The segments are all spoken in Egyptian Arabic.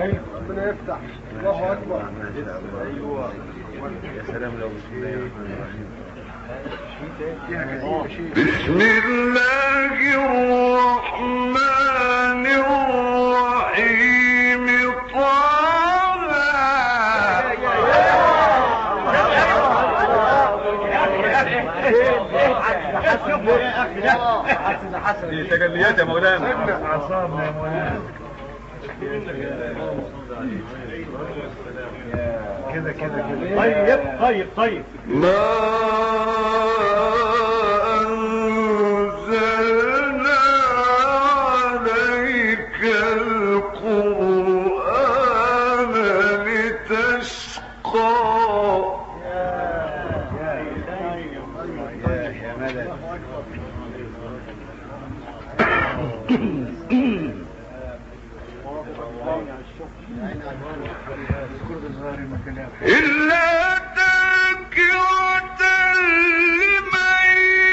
ربنا يفتح الله اكبر ايوه يا سلام لو بسم الله الرحمن الرحيم بسم الله الرحمن الرحيم طه دي تجليات يا مولانا كده كده كده طيب طيب طيب ما أنزلنا عليك القرآن لتشقى يا مدد إلا تذكرة لمن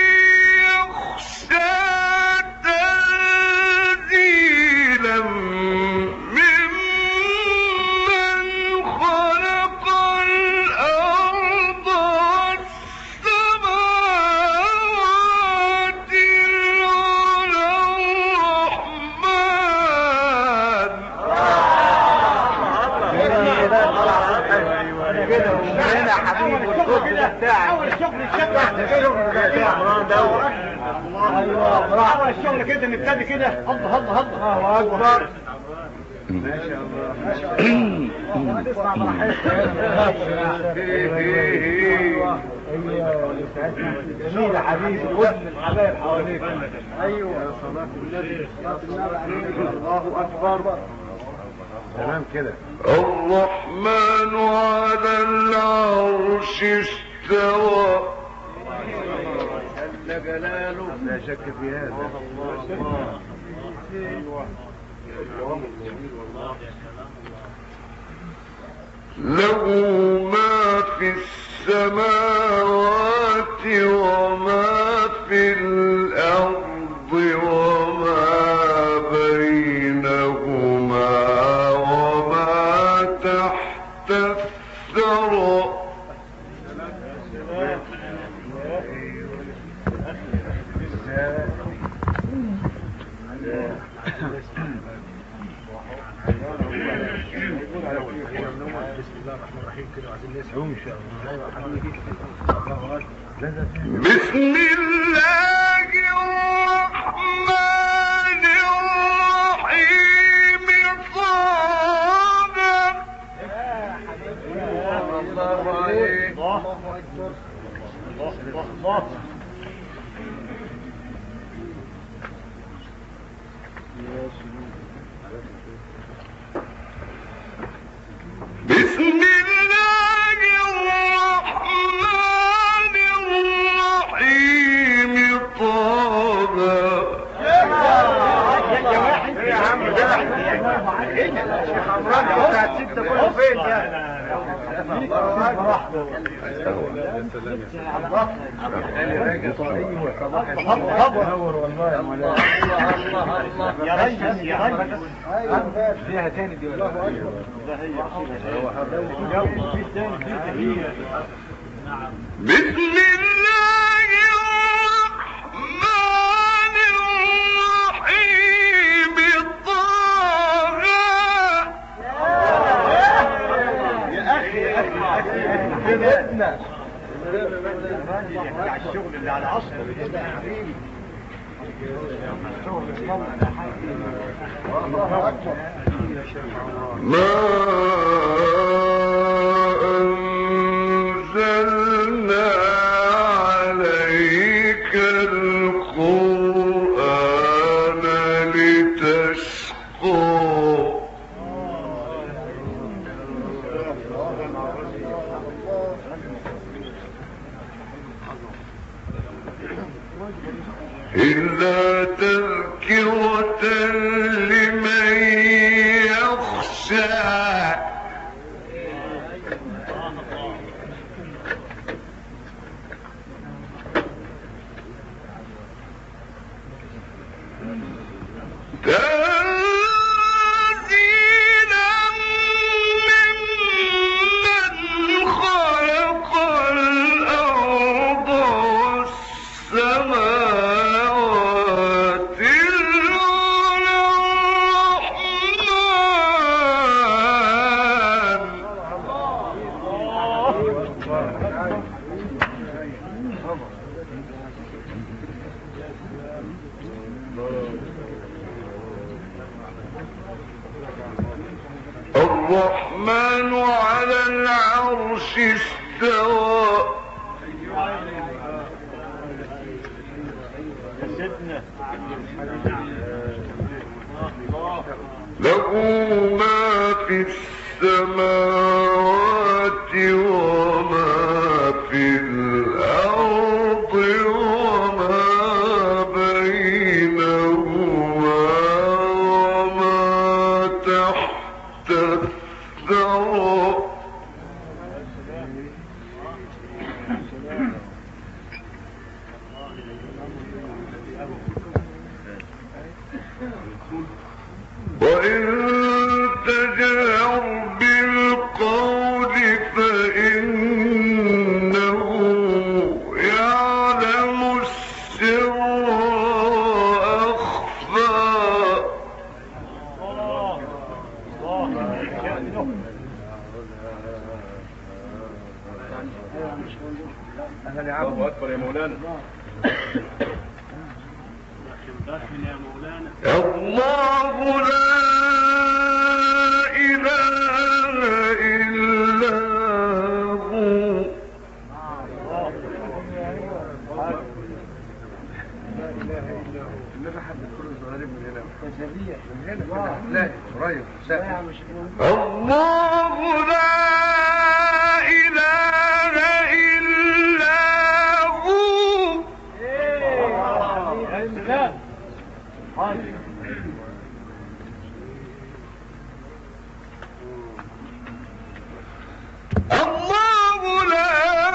يخشى تنزيلا ممن خلق الأرض والسماوات العلى الرحمن كده وهنا حبيبي والكود ده بتاعك اول الشغل الشغل ايوه براحتك اول الشغل كده نبتدي كده الله الله الله الله اكبر ما شاء الله تسمع براحتك ايوه ايوه جميل يا حبيبي ودن الحبايب حواليك ايوه صلاه النبي صلاه النبي عليك الله اكبر تمام كده الرحمن على العرش استوى جل جلاله لا شك في هذا له ما في السماوات وما في الأرض وما بينهما وما تحت الثرى بسم الله الرحمن الرحيم كده وعايزين نسعوا ان شاء الله ايوه يا حبيبي الله اكبر لا لا بسم الله الرحمن الرحيم صادق الله عليك بسم الله الرحمن الرحيم طه يا عم ده شيخ عمران ده بتاع الست كله فين ده نور والله يا مولانا يا ريس يا ريس فيها تاني دي الله اكبر بسم الله الرحمن الرحيم طه كده بتاع الشغل اللي على اصله الله اكبر ما أنزلنا عليك القرآن لتشقى إلا تذكرة لمن يخشى تنزيلا الرحمن على العرش استوى سيدنا له ما في السماوات وما في الأرض وما بينهما وما تحت الثرى وإن تجهر بالقول فإنه يعلم السر وأخفى الله الله شأنه الله اكبر يا مولانا الله لا إله إلا هو النبي حد كل الصغيرين من هنا من هنا لا قريب لا الله لا إله إلا هو لا الله لا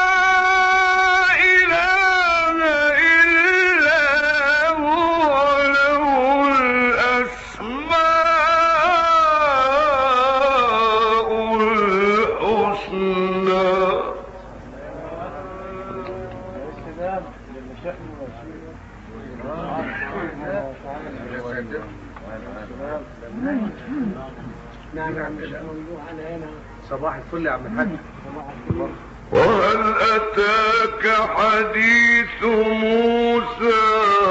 إله إلا هو له الأسماء الحسنى السلام شأنه نعم يا عم صباح الفل يا عم الحاج وهل أتاك حديث موسى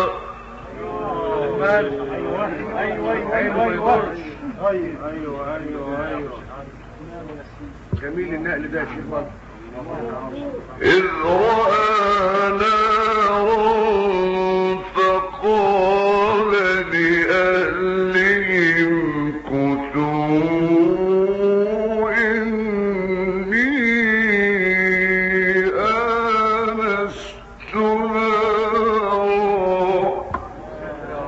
ايوه ايوه ايوه ايوه ايوه ايوه ايوه جميل النقل ده يا شيخ والله إذ رأى نارا فقال لأهلهم كثوا إني آنست نارا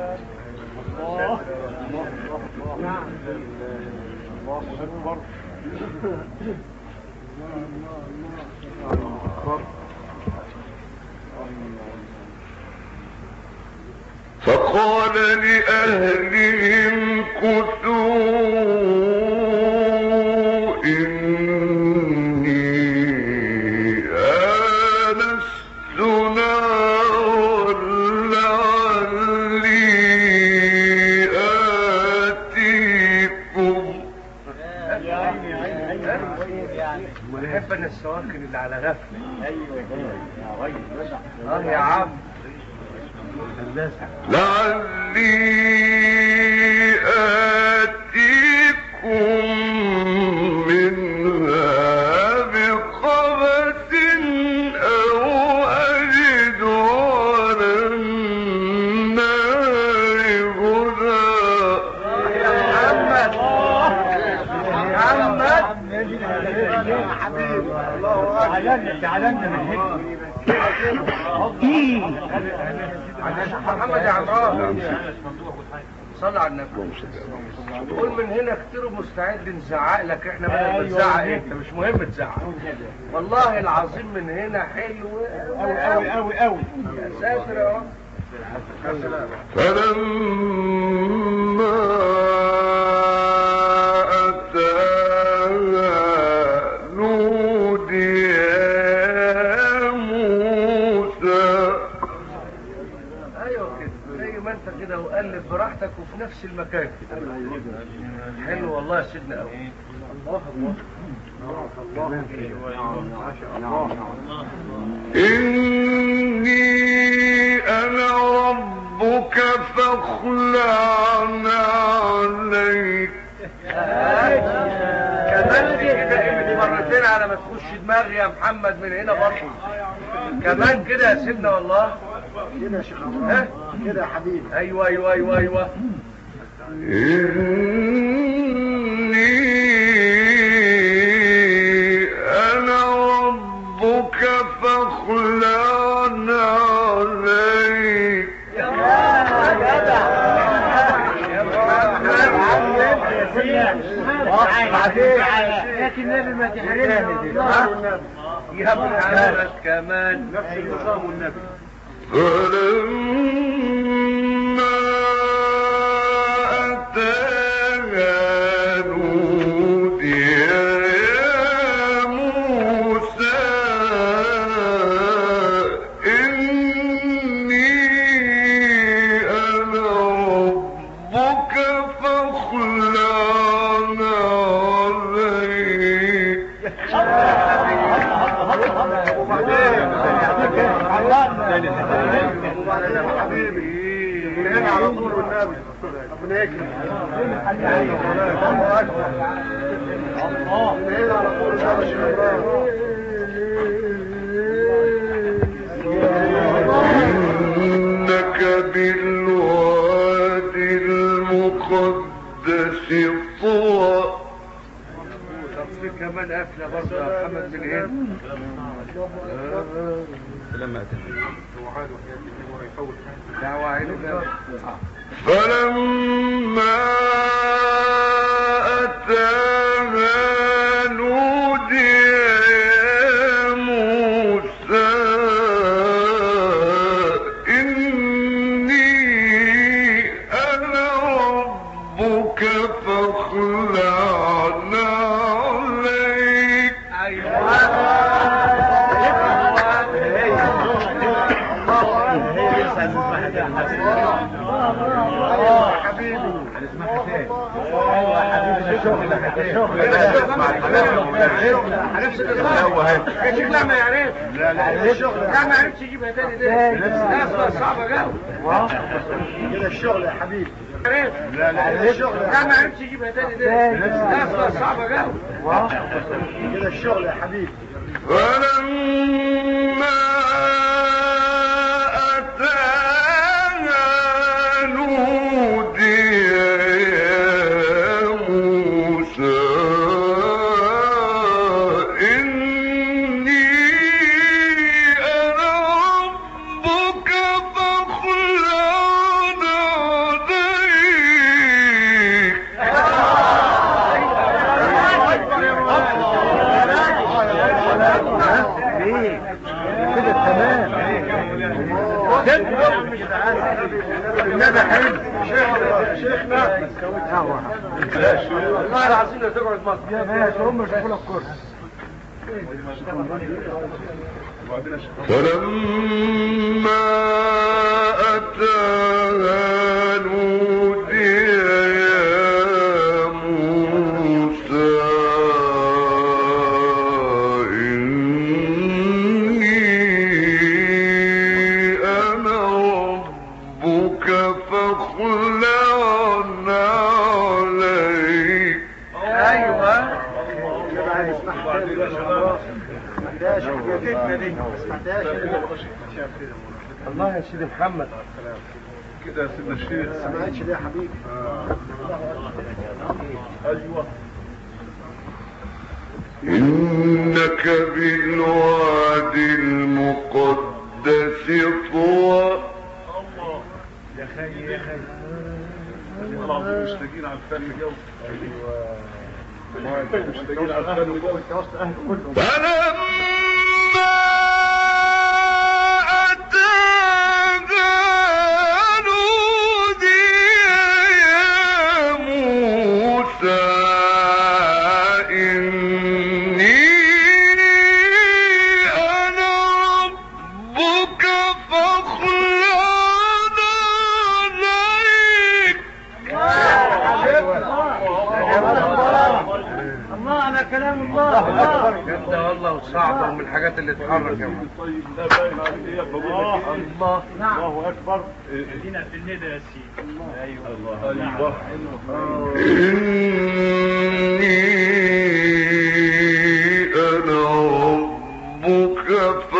فقال لأهلهم كثوا إني آنست نارا لعلي آتيكم يا عيني عيني عيني ونحب ان السواكن اللي على غفله ايوه يا ريس اه يا عم لعلي آتيكم منها بقبس أو أجد على النار هدى يا محمد محمد تعالنا تعالنا من هنا محمد يا عمران صلى على النبي قول من هنا كتير مستعد نزعق لك احنا بدل ما أيوة. تزعق انت مش مهم تزعق والله العظيم من هنا حلو قوي قوي قوي قوي يا ساتر يا رب فلما أتاها نودي يا موسى ايوه كده زي ما انت كده وقلب براحتك وفي نفس المكان كده حلو والله يا سيدنا قوي الله الله إني أنا ربك فاخلع عليك كمان كده مرتين على ما تخش دماغي يا محمد من هنا برضه كمان كده يا سيدنا والله كده يا شيخ ها كده يا حبيبي ايوه ايوه ايوه ايوه إني أنا ربك فاخلعن عليك يا محمد لكن النبي ما تحرمش يا محمد كمان نفس النظام والنبي فلما أتاها نودي يا موسى إني أنا ربك فاخلعن عليك وبعدين يا حبيبي من هنا على طول والنبي ربنا يكرم الله اكبر من هنا على طول والنبي يا شيخ إنك بالواد المقدس طوى طب في كمان قفله برضه يا محمد من هنا دعوة عيني بقى. فلما أتاها نودي يا موسى إني أنا ربك فاخلعن عليك يا شيخ لا ما يعرفش لا لا الشغل لا ما عرفش يجيبها تاني دي لا أصلا صعبة قوي كده الشغل يا حبيبي عرفت لا لا الشغل لا ما عرفش يجيبها تاني دي لا أصلا صعبة قوي كده الشغل يا حبيبي فلما أتاها نودي يا موسى إني أنا ربك فاخلعن عليك كده تمام النبي حلو شيخنا والله العظيم لا تقعد مصر ماشي هم يشوفوا لك كرسي فلما أتاها نودي يا موسى إني أنا ربك فاخلعن عليك ايوه الله يا سيدي محمد كده يا سيدنا الشيخ سمعتش ليه يا حبيبي ايوه إنك بالواد المقدس طوى يا خي يا خي العظيم مشتاقين على الفن جو ايوه مشتاقين على الفن جو انت وسط اهل كلهم فلما أتاها نودي يا موسى إني أنا ربك فاخلعن عليك الله انا هذا كلام الله الله انت والله وصعب من الحاجات اللي تحرك يا محمد طيب ده باين عليه ايه بقول لك ايه الله نعم الله اكبر ادينا في الندى يا سيدي الله ايوه إني أنا ربك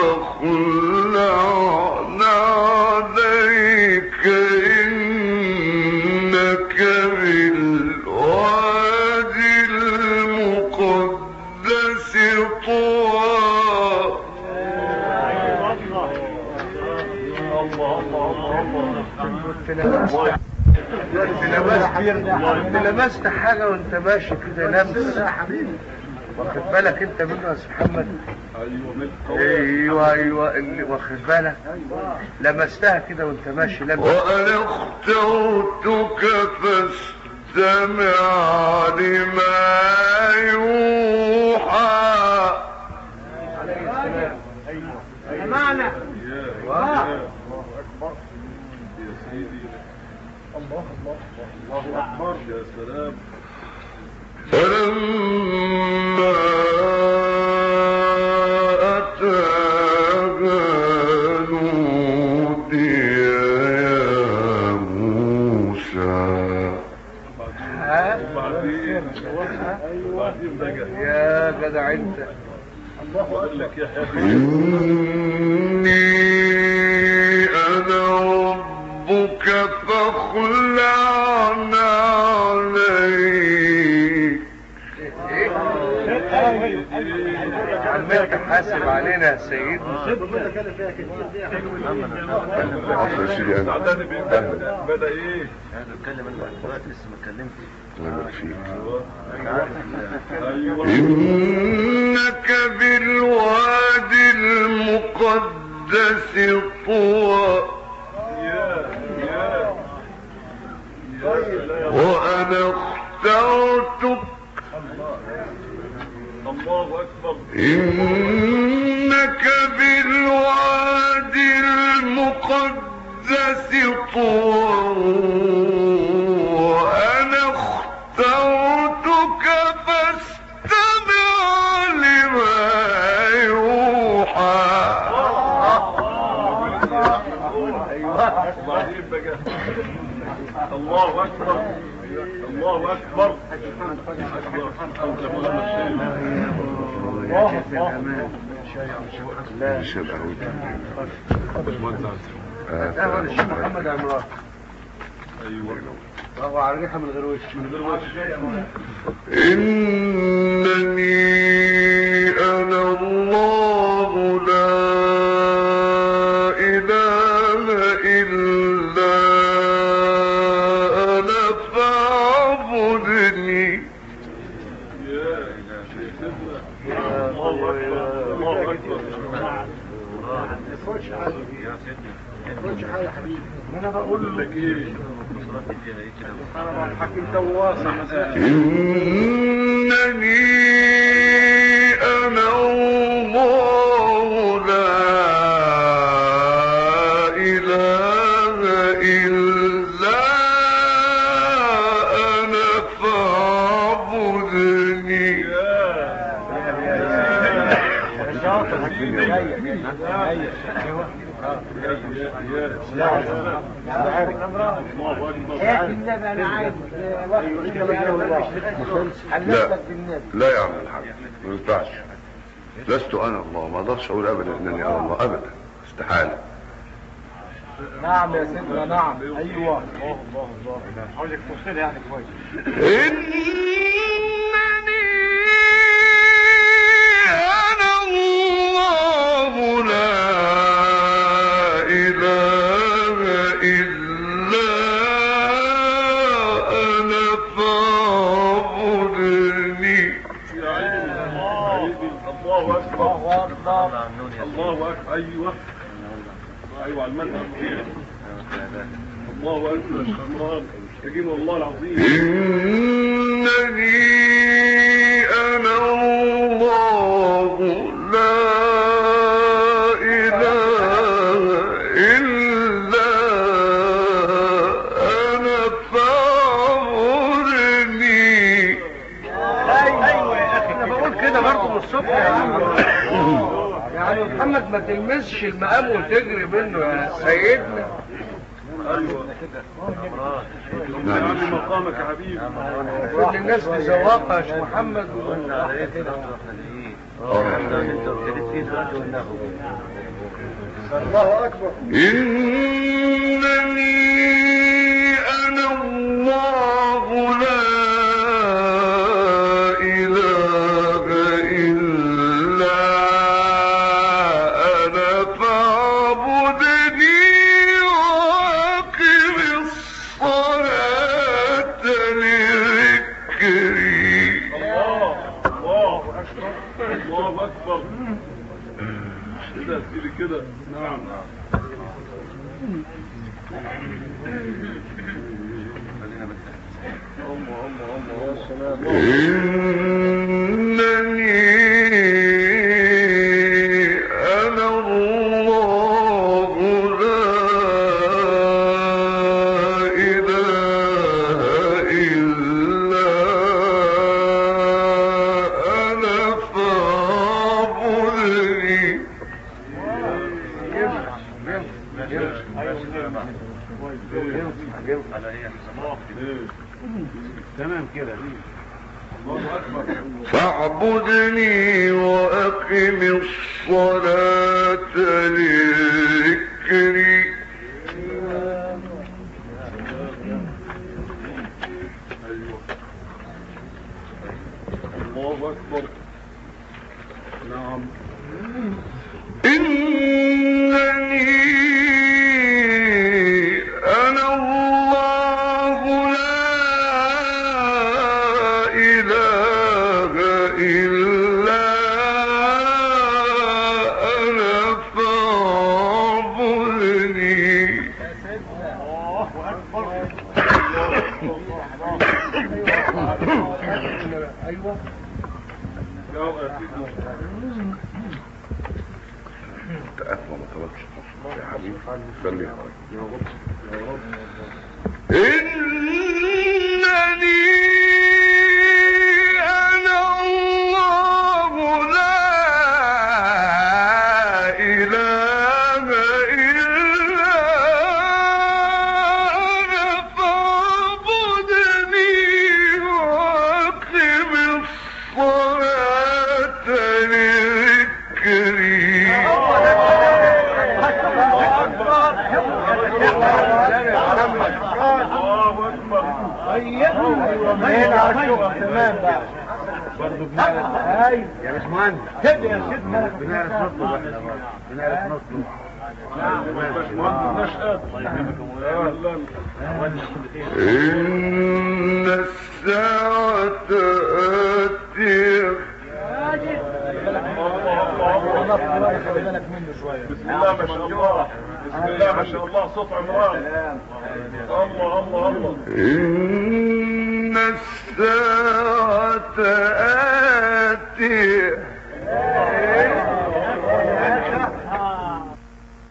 فاخلع عليك إنك بالوادي المقدس طوى انت لمست انت لمست حاجه وانت ماشي كده لمس يا حبيبي واخد بالك انت منه يا استاذ محمد ايوه من ايوه ايوه اللي واخد بالك لمستها كده وانت ماشي لمس وأنا اخترتك فاستمع لما يوحى معنى الله اكبر يا سيدي الله الله الله اكبر يا سلام فلما أتاها نودي يا موسى وبعدين وبعدين بقى يا جدع انت بقول لك يا حبيبي إني أنا ربك فاخلع عليك عمال تحاسب علينا يا سيدنا عفوا يا سيدي أنا سعداني بيه أهلا بدا ايه الله يبارك فيك ايوه إنك بالوادي المقدس طوى يا يا يا سلام وأنا اخترتك الله اكبر إنك بالوادي المقدس طوى وأنا اخترتك فاستمع لما يوحى وبعدين بقى الله اكبر الله اكبر شبه اهلا الشيخ محمد عمران ايوه وهو على الريحه من غير وش من غير وش إنني أنا الله لا إله إلا أنا فاعبدني يا الله اكبر الله اكبر انا بقول لك ايه حكيم تواصل إنني أنا الله لا إله إلا أنا فاعبدني الله اكبر يا النبي انا عايز لا لا يا عم الحاج ما ينفعش لست انا الله ما اقدرش اقول ابدا انني انا الله ابدا استحاله نعم يا سيدنا نعم ايوه عاوزك توصلها يعني كويس إنني أنا الله لا إله إلا أنا فاعبدني يا عيني الله اكبر الله اكبر ايوه ايوه على المنهج الله اكبر شكرا تجيب والله العظيم إنني أنا الله لا إله إلا أنا فاعبدني ايوه يا اخي معاكم الصبح يا عم يعني محمد ما تلمسش المقام وتجري منه يا سيدنا نعم مقامك يا حبيبي كل الناس تزوقها يا شيخ محمد الله اكبر إنني أنا الله لا إله إلا أنا فاعبدني وأقم الصلاة لذكري الله الله الله اكبر كده يا سيدي كده نعم إنني أنا الله لا إله إلا أنا فاعبدني تمام كده فاعبدني وأقم الصلاة لذكري الله اكبر نعم إنني أنا الله لا إله إلا أنا فاعبدني يا سيدي تأثم ما طلبش يا حبيبي خليها إنني أنا الله لا إله إلا أنا فاعبدني وأقم الصلاة لذكري الله اكبر هنا على الشغل تمام بقى برضه بنعرف ايوه يا باشمهندس كده يا سيدنا بنعرف نطلب احنا برضه بنعرف نطلب باشمهندس نشأت اهلا إن الساعة آتية خلي بالك منه شويه بسم الله ما شاء الله بسم الله ما شاء الله صوت عمران الله الله الله إن الساعة آتية